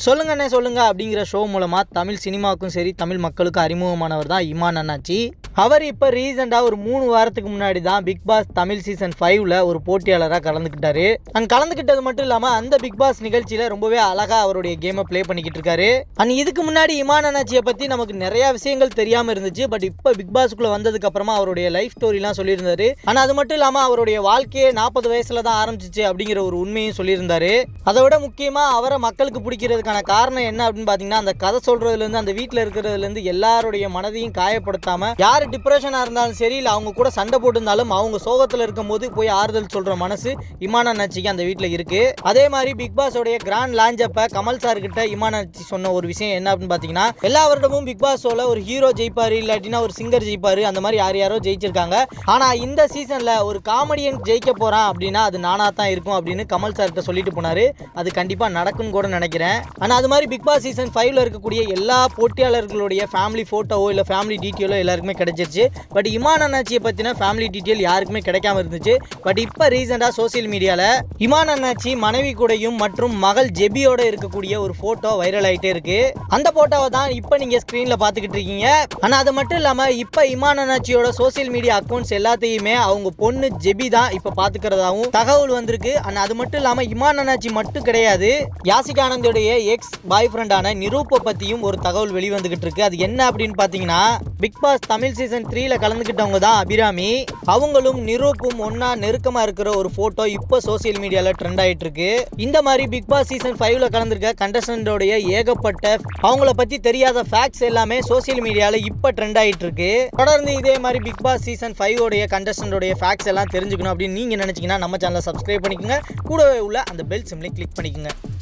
சொல்லுங்கண்ணே சொல்லுங்க அப்படிங்கிற ஷோ மூலமாக தமிழ் சினிமாவுக்கும் சரி தமிழ் மக்களுக்கும் அறிமுகமானவர் தான் இமான் அண்ணாச்சி அவர் இப்போ ரீசெண்டாக ஒரு மூணு வாரத்துக்கு முன்னாடி தான் பிக் பாஸ் தமிழ் சீசன் ஃபைவ்ல ஒரு போட்டியாளராக கலந்துக்கிட்டாரு அண்ட் கலந்துக்கிட்டது மட்டும் இல்லாமல் அந்த பிக் பாஸ் நிகழ்ச்சியில் ரொம்பவே அழகாக அவருடைய கேமை ப்ளே பண்ணிக்கிட்டு இருக்காரு அண்ட் இதுக்கு முன்னாடி இமான் அண்ணாச்சியை பற்றி நமக்கு நிறைய விஷயங்கள் தெரியாமல் இருந்துச்சு பட் இப்போ பிக் பாஸ்க்குள்ளே வந்ததுக்கு அப்புறமா அவருடைய லைஃப் ஸ்டோரிலாம் சொல்லியிருந்தாரு ஆனால் அது மட்டும் இல்லாமல் அவருடைய வாழ்க்கையே நாற்பது வயசுல தான் ஆரம்பிச்சிச்சு அப்படிங்கிற ஒரு உண்மையும் சொல்லியிருந்தாரு அதை விட முக்கியமாக அவரை மக்களுக்கு பிடிக்கிறதுக்கான காரணம் என்ன அப்படின்னு பார்த்தீங்கன்னா அந்த கதை சொல்றதுலேருந்து அந்த வீட்டில் இருக்கிறதுலேருந்து எல்லாருடைய மனதையும் காயப்படுத்தாமல் யார் டிப்ரெஷனாக இருந்தாலும் சரி இல்லை அவங்க கூட சண்டை போட்டிருந்தாலும் அவங்க சோகத்தில் இருக்கும்போது போய் ஆறுதல் சொல்கிற மனசு இமான் அண்ணாச்சிக்கு அந்த வீட்டில் இருக்கு அதே மாதிரி பிக் பாஸோடைய கிராண்ட் லான்ச் அப்ப கமல் சார் கிட்ட இமான் அண்ணாச்சி சொன்ன ஒரு விஷயம் என்ன அப்படின்னு பார்த்தீங்கன்னா எல்லா வருடமும் பிக் பாஸ் ஷோல ஒரு ஹீரோ ஜெயிப்பாரு இல்லாட்டினா ஒரு சிங்கர் ஜெயிப்பாரு அந்த மாதிரி யார் யாரோ ஜெயிச்சிருக்காங்க ஆனா இந்த சீசன்ல ஒரு காமெடியன் ஜெயிக்க போறான் அப்படின்னா அது நானா தான் இருக்கும் அப்படின்னு கமல் சார் கிட்ட சொல்லிட்டு போனாரு அது கண்டிப்பா நடக்கும்னு கூட நினைக்கிறேன் ஆனா அது மாதிரி பிக் பாஸ் சீசன் ஃபைவ்ல இருக்கக்கூடிய எல்லா போட்டியாளர்களுடைய ஃபேமிலி போட்டோவோ இல்ல ஃபேமிலி டீட்டெயிலோ எல்லாருக்குமே கிடைச்சிருச்சு பட் இமான் அண்ணாச்சியை பத்தின ஃபேமிலி டீட்டெயில் யாருக்குமே கிடைக்காம இருந்துச்சு பட் இப்போ ரீசெண்டாக சோசியல் மீடியாவில் இமான் அண்ணாச்சி மனைவி கூடயும் மற்றும் மகள் ஜெபியோட இருக்கக்கூடிய ஒரு ஃபோட்டோ வைரல் ஆகிட்டே இருக்கு அந்த ஃபோட்டோவை தான் இப்போ நீங்கள் ஸ்க்ரீனில் பார்த்துக்கிட்டு இருக்கீங்க ஆனால் அது மட்டும் இல்லாமல் இப்போ இமான் அண்ணாச்சியோட சோசியல் மீடியா அக்கௌண்ட்ஸ் எல்லாத்தையுமே அவங்க பொண்ணு ஜெபி தான் இப்போ பார்த்துக்கிறதாவும் தகவல் வந்திருக்கு ஆனால் அது மட்டும் இல்லாமல் இமான் அண்ணாச்சி மட்டும் கிடையாது யாசிக் ஆனந்தோடைய எக்ஸ் பாய் ஃப்ரெண்டான நிரூப்பை பற்றியும் ஒரு தகவல் வெளிவந்துகிட்டு இருக்கு அது என்ன அப்படின்னு பார்த்தீங்கன்னா பிக் பாஸ் தமிழ் சீசன் த்ரீல கலந்துக்கிட்டவங்க தான் அபிராமி அவங்களும் நிரூப்பும் ஒன்னா நெருக்கமா இருக்கிற ஒரு போட்டோ இப்போ சோசியல் மீடியால ட்ரெண்ட் ஆயிட்டு இருக்கு இந்த மாதிரி பிக் பாஸ் சீசன் ஃபைவ்ல கலந்துருக்க கண்டஸ்டன்டோடைய ஏகப்பட்ட அவங்கள பத்தி தெரியாத ஃபேக்ட்ஸ் எல்லாமே சோசியல் மீடியால இப்போ ட்ரெண்ட் ஆயிட்டு இருக்கு தொடர்ந்து இதே மாதிரி பிக் பாஸ் சீசன் ஃபைவ் உடைய கண்டஸ்டன்டோடைய ஃபேக்ட்ஸ் எல்லாம் தெரிஞ்சுக்கணும் அப்படின்னு நீங்க நினைச்சீங்கன்னா நம்ம சேனலை சப்ஸ்கிரைப் பண்ணிக்கோங்க கூடவே உள்ள அந்த பெல் சிம்லையும் கிளிக் பண்ணிக்கோங்க